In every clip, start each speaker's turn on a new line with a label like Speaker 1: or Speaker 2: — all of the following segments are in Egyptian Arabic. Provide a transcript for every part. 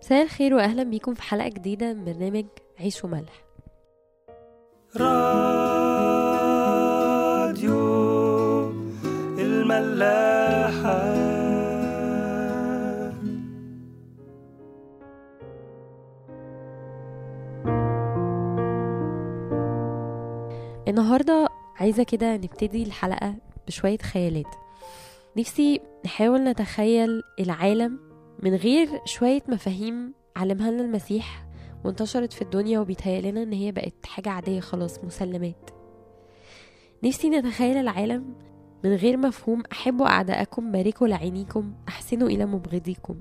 Speaker 1: مساء الخير واهلا بيكم في حلقه جديده من برنامج عيش وملح
Speaker 2: راديو الملاحة
Speaker 1: النهارده عايزه كده نبتدي الحلقه بشويه خيالات نفسي نحاول نتخيل العالم من غير شويه مفاهيم علمها لنا المسيح وانتشرت في الدنيا وبيتهيأ لنا ان هي بقت حاجه عاديه خلاص مسلمات نفسي نتخيل العالم من غير مفهوم احبوا اعداءكم باركوا لعينيكم احسنوا الى مبغضيكم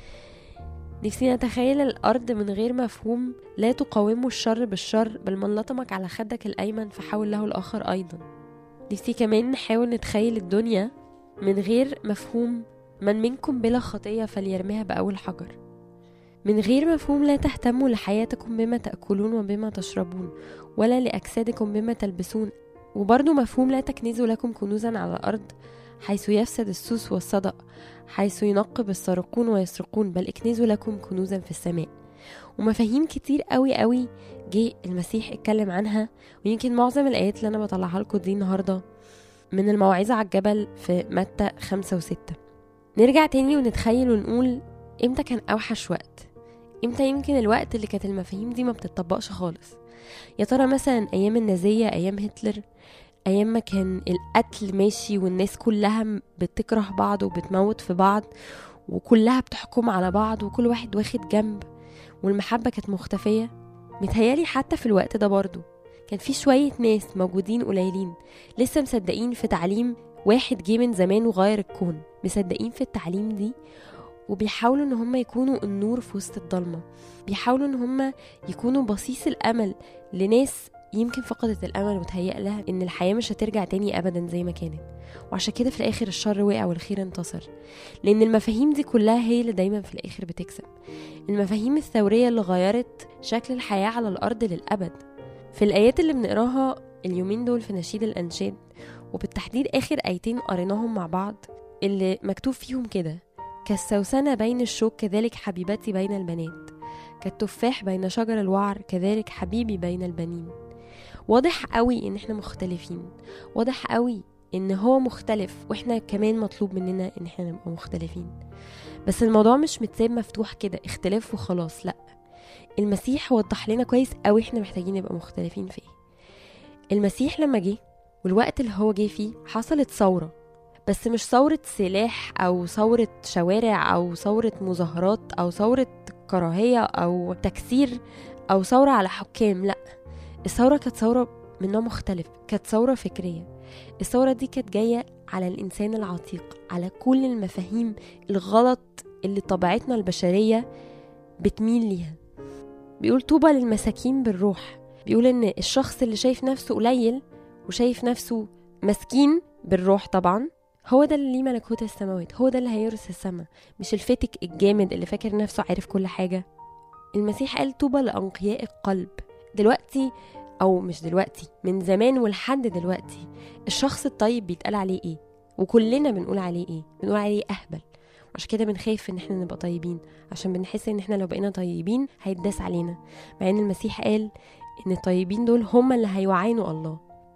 Speaker 1: نفسي نتخيل الأرض من غير مفهوم لا تقاوموا الشر بالشر بل من لطمك على خدك الأيمن فحاول له الآخر أيضا نفسي كمان نحاول نتخيل الدنيا من غير مفهوم من منكم بلا خطية فليرميها بأول حجر من غير مفهوم لا تهتموا لحياتكم بما تأكلون وبما تشربون ولا لأجسادكم بما تلبسون وبرضه مفهوم لا تكنزوا لكم كنوزا على الأرض حيث يفسد السوس والصدأ حيث ينقب السارقون ويسرقون بل اكنزوا لكم كنوزا في السماء ومفاهيم كتير قوي قوي جه المسيح اتكلم عنها ويمكن معظم الآيات اللي أنا بطلعها لكم دي النهاردة من الموعظة على الجبل في متى خمسة وستة نرجع تاني ونتخيل ونقول امتى كان أوحش وقت امتى يمكن الوقت اللي كانت المفاهيم دي ما بتطبقش خالص يا ترى مثلا أيام النازية أيام هتلر ايام ما كان القتل ماشي والناس كلها بتكره بعض وبتموت في بعض وكلها بتحكم على بعض وكل واحد واخد جنب والمحبة كانت مختفية متهيالي حتى في الوقت ده برضو كان في شوية ناس موجودين قليلين لسه مصدقين في تعليم واحد جه من زمان وغير الكون مصدقين في التعليم دي وبيحاولوا ان هم يكونوا النور في وسط الضلمة بيحاولوا ان هم يكونوا بصيص الامل لناس يمكن فقدت الامل وتهيأ لها ان الحياه مش هترجع تاني ابدا زي ما كانت وعشان كده في الاخر الشر وقع والخير انتصر لان المفاهيم دي كلها هي اللي دايما في الاخر بتكسب المفاهيم الثوريه اللي غيرت شكل الحياه على الارض للابد في الايات اللي بنقراها اليومين دول في نشيد الانشاد وبالتحديد اخر ايتين قريناهم مع بعض اللي مكتوب فيهم كده كالسوسنه بين الشوك كذلك حبيبتي بين البنات كالتفاح بين شجر الوعر كذلك حبيبي بين البنين واضح قوي ان احنا مختلفين واضح قوي ان هو مختلف واحنا كمان مطلوب مننا ان احنا نبقى مختلفين بس الموضوع مش متساب مفتوح كده اختلاف وخلاص لا المسيح وضح لنا كويس قوي احنا محتاجين نبقى مختلفين في ايه المسيح لما جه والوقت اللي هو جه فيه حصلت ثورة بس مش ثورة سلاح أو ثورة شوارع أو ثورة مظاهرات أو ثورة كراهية أو تكسير أو ثورة على حكام لأ الثورة كانت ثورة من نوع مختلف كانت ثورة فكرية الثورة دي كانت جاية على الإنسان العتيق على كل المفاهيم الغلط اللي طبيعتنا البشرية بتميل ليها بيقول طوبى للمساكين بالروح بيقول إن الشخص اللي شايف نفسه قليل وشايف نفسه مسكين بالروح طبعا هو ده اللي ليه ملكوت السماوات هو ده اللي هيورث السماء مش الفتك الجامد اللي فاكر نفسه عارف كل حاجة المسيح قال طوبى لأنقياء القلب دلوقتي او مش دلوقتي من زمان ولحد دلوقتي الشخص الطيب بيتقال عليه ايه وكلنا بنقول عليه ايه بنقول عليه اهبل عشان كده بنخاف ان احنا نبقى طيبين عشان بنحس ان احنا لو بقينا طيبين هيتداس علينا مع ان المسيح قال ان الطيبين دول هم اللي هيوعينوا الله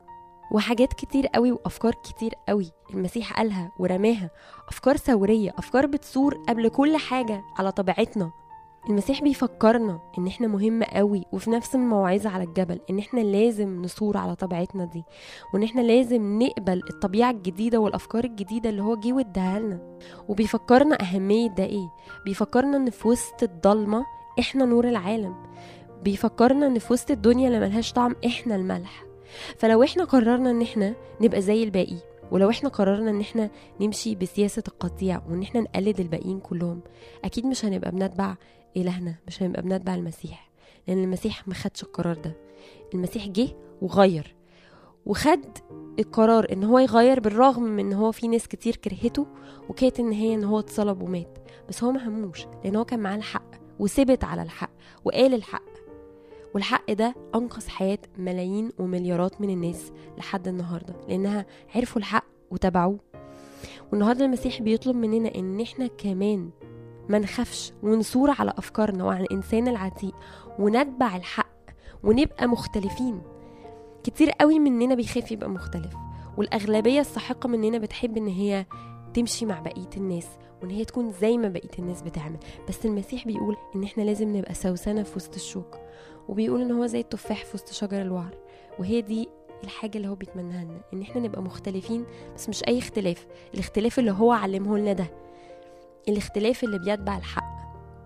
Speaker 1: وحاجات كتير قوي وافكار كتير قوي المسيح قالها ورماها افكار ثوريه افكار بتصور قبل كل حاجه على طبيعتنا المسيح بيفكرنا ان احنا مهم قوي وفي نفس الموعظه على الجبل ان احنا لازم نصور على طبيعتنا دي وان احنا لازم نقبل الطبيعه الجديده والافكار الجديده اللي هو جه واداها لنا وبيفكرنا اهميه ده ايه بيفكرنا ان في وسط الضلمه احنا نور العالم بيفكرنا ان في وسط الدنيا اللي ملهاش طعم احنا الملح فلو احنا قررنا ان احنا نبقى زي الباقي ولو احنا قررنا ان احنا نمشي بسياسة القطيع وان احنا نقلد الباقيين كلهم اكيد مش هنبقى بنتبع الهنا مش هنبقى بنتبع المسيح لان المسيح ما خدش القرار ده المسيح جه وغير وخد القرار ان هو يغير بالرغم من ان هو في ناس كتير كرهته وكانت ان هي ان هو اتصلب ومات بس هو ما هموش لان هو كان معاه الحق وثبت على الحق وقال الحق والحق ده أنقذ حياة ملايين ومليارات من الناس لحد النهاردة لأنها عرفوا الحق وتبعوه والنهاردة المسيح بيطلب مننا إن إحنا كمان ما نخافش ونثور على أفكارنا وعلى الإنسان العتيق ونتبع الحق ونبقى مختلفين كتير قوي مننا بيخاف يبقى مختلف والأغلبية الساحقة مننا بتحب إن هي تمشي مع بقية الناس وإن هي تكون زي ما بقية الناس بتعمل بس المسيح بيقول إن إحنا لازم نبقى سوسنة في وسط الشوك وبيقول إن هو زي التفاح في وسط شجر الوعر وهي دي الحاجة اللي هو بيتمناها لنا إن إحنا نبقى مختلفين بس مش أي اختلاف الاختلاف اللي هو علمه لنا ده الاختلاف اللي بيتبع الحق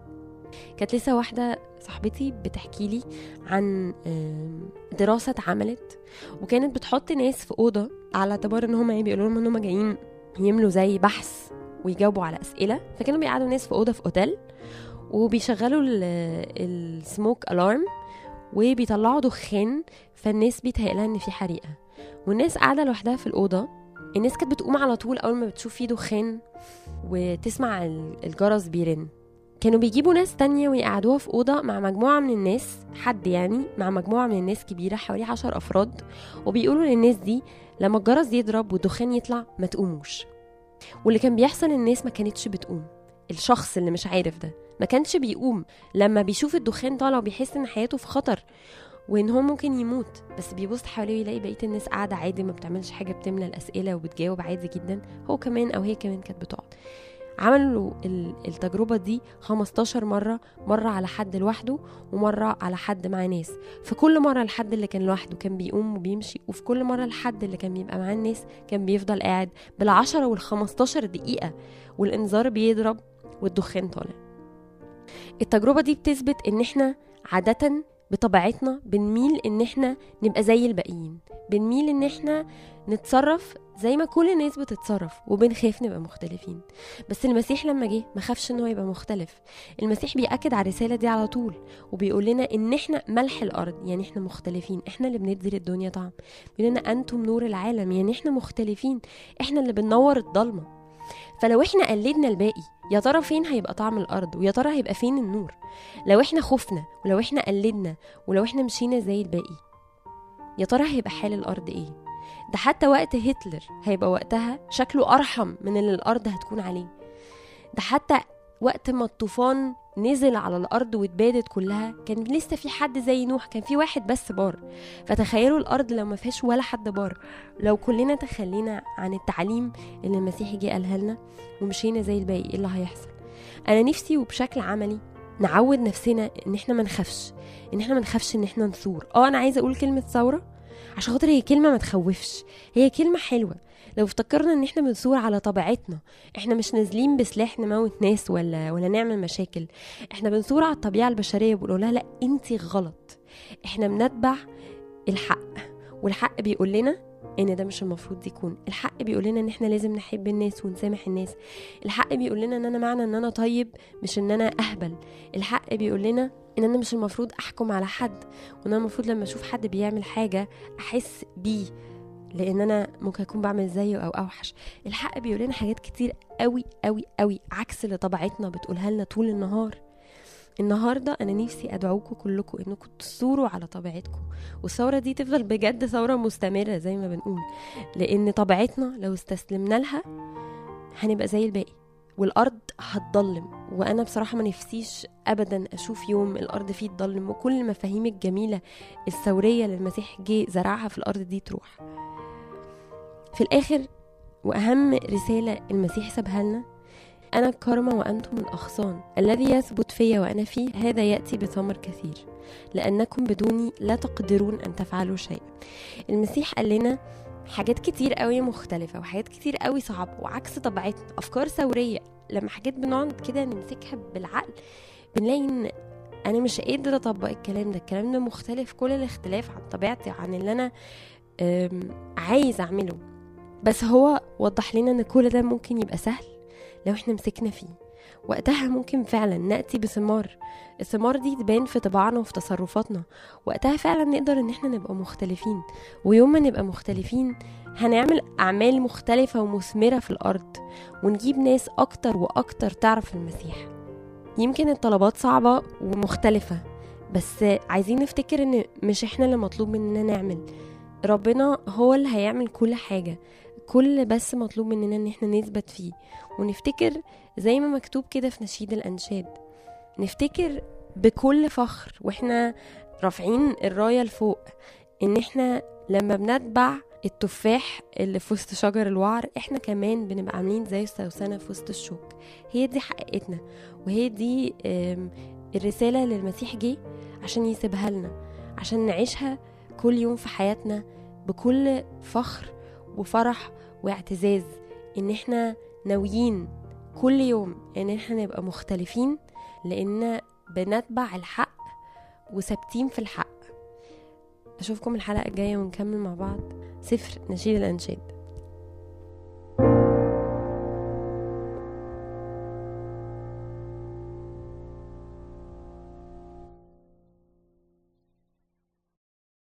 Speaker 1: كانت لسه واحدة صاحبتي بتحكي لي عن دراسة اتعملت وكانت بتحط ناس في أوضة على اعتبار إن هما بيقولوا لهم إن هما جايين يملوا زي بحث ويجاوبوا على أسئلة فكانوا بيقعدوا ناس في أوضة في أوتيل وبيشغلوا السموك ألارم وبيطلعوا دخان فالناس بيتهيألها إن في حريقة والناس قاعدة لوحدها في الأوضة الناس كانت بتقوم على طول أول ما بتشوف في دخان وتسمع الجرس بيرن كانوا بيجيبوا ناس تانية ويقعدوها في أوضة مع مجموعة من الناس حد يعني مع مجموعة من الناس كبيرة حوالي عشر أفراد وبيقولوا للناس دي لما الجرس يضرب والدخان يطلع ما تقوموش واللي كان بيحصل الناس ما كانتش بتقوم الشخص اللي مش عارف ده ما كانش بيقوم لما بيشوف الدخان طالع وبيحس ان حياته في خطر وان هو ممكن يموت بس بيبص حواليه ويلاقي بقيه الناس قاعده عادي ما بتعملش حاجه بتملى الاسئله وبتجاوب عادي جدا هو كمان او هي كمان كانت بتقعد عملوا التجربة دي 15 مرة مرة على حد لوحده ومرة على حد مع ناس في كل مرة الحد اللي كان لوحده كان بيقوم وبيمشي وفي كل مرة الحد اللي كان بيبقى مع الناس كان بيفضل قاعد بالعشرة والخمستاشر دقيقة والإنذار بيضرب والدخان طالع التجربة دي بتثبت إن إحنا عادة بطبيعتنا بنميل إن إحنا نبقى زي الباقيين بنميل إن إحنا نتصرف زي ما كل الناس بتتصرف وبنخاف نبقى مختلفين بس المسيح لما جه ما خافش ان هو يبقى مختلف المسيح بيأكد على الرسالة دي على طول وبيقول لنا ان احنا ملح الارض يعني احنا مختلفين احنا اللي بندي للدنيا طعم بيقول لنا انتم نور العالم يعني احنا مختلفين احنا اللي بننور الضلمه فلو احنا قلدنا الباقي يا ترى فين هيبقى طعم الارض ويا ترى هيبقى فين النور لو احنا خفنا ولو احنا قلدنا ولو احنا مشينا زي الباقي يا ترى هيبقى حال الارض ايه ده حتى وقت هتلر هيبقى وقتها شكله أرحم من اللي الأرض هتكون عليه ده حتى وقت ما الطوفان نزل على الأرض واتبادت كلها كان لسه في حد زي نوح كان في واحد بس بار فتخيلوا الأرض لو ما فيهاش ولا حد بار لو كلنا تخلينا عن التعليم اللي المسيح جه قالها لنا ومشينا زي الباقي ايه اللي هيحصل أنا نفسي وبشكل عملي نعود نفسنا ان احنا ما نخافش ان احنا ما نخافش ان احنا نثور اه انا عايزه اقول كلمه ثوره عشان خاطر هي كلمة ما تخوفش هي كلمة حلوة لو افتكرنا ان احنا بنثور على طبيعتنا احنا مش نازلين بسلاح نموت ناس ولا ولا نعمل مشاكل احنا بنثور على الطبيعة البشرية بنقول لها لا انت غلط احنا بنتبع الحق والحق بيقول لنا ان ده مش المفروض يكون الحق بيقول لنا ان احنا لازم نحب الناس ونسامح الناس الحق بيقول لنا ان انا معنى ان انا طيب مش ان انا اهبل الحق بيقول لنا ان انا مش المفروض احكم على حد وان انا المفروض لما اشوف حد بيعمل حاجه احس بيه لان انا ممكن اكون بعمل زيه او اوحش الحق بيقول لنا حاجات كتير قوي قوي قوي عكس اللي طبيعتنا بتقولها لنا طول النهار النهارده انا نفسي ادعوكم كلكم انكم تثوروا على طبيعتكم والثوره دي تفضل بجد ثوره مستمره زي ما بنقول لان طبيعتنا لو استسلمنا لها هنبقى زي الباقي والارض هتضلم وانا بصراحه ما نفسيش ابدا اشوف يوم الارض فيه تضلم وكل المفاهيم الجميله الثوريه اللي المسيح جه زرعها في الارض دي تروح في الاخر واهم رساله المسيح سابها لنا أنا الكرمة وأنتم الأغصان الذي يثبت في وأنا فيه هذا يأتي بثمر كثير لأنكم بدوني لا تقدرون أن تفعلوا شيئا المسيح قال لنا حاجات كتير قوي مختلفة وحاجات كتير قوي صعبة وعكس طبيعتنا أفكار ثورية لما حاجات بنقعد كده نمسكها بالعقل بنلاقي إن أنا مش قادرة أطبق الكلام ده الكلام ده مختلف كل الاختلاف عن طبيعتي عن اللي أنا عايز أعمله بس هو وضح لنا إن كل ده ممكن يبقى سهل لو احنا مسكنا فيه وقتها ممكن فعلا نأتي بثمار الثمار دي تبان في طباعنا وفي تصرفاتنا وقتها فعلا نقدر ان احنا نبقى مختلفين ويوم ما نبقى مختلفين هنعمل أعمال مختلفة ومثمرة في الأرض ونجيب ناس أكتر وأكتر تعرف المسيح يمكن الطلبات صعبة ومختلفة بس عايزين نفتكر ان مش احنا اللي مطلوب مننا نعمل ربنا هو اللي هيعمل كل حاجة كل بس مطلوب مننا ان احنا نثبت فيه ونفتكر زي ما مكتوب كده في نشيد الانشاد نفتكر بكل فخر واحنا رافعين الرايه لفوق ان احنا لما بنتبع التفاح اللي في وسط شجر الوعر احنا كمان بنبقى عاملين زي السوسنة في وسط الشوك هي دي حقيقتنا وهي دي الرسالة اللي المسيح جه عشان يسيبها لنا عشان نعيشها كل يوم في حياتنا بكل فخر وفرح واعتزاز ان احنا ناويين كل يوم ان احنا نبقى مختلفين لان بنتبع الحق وثابتين في الحق اشوفكم الحلقه الجايه ونكمل مع بعض سفر نشيد الانشاد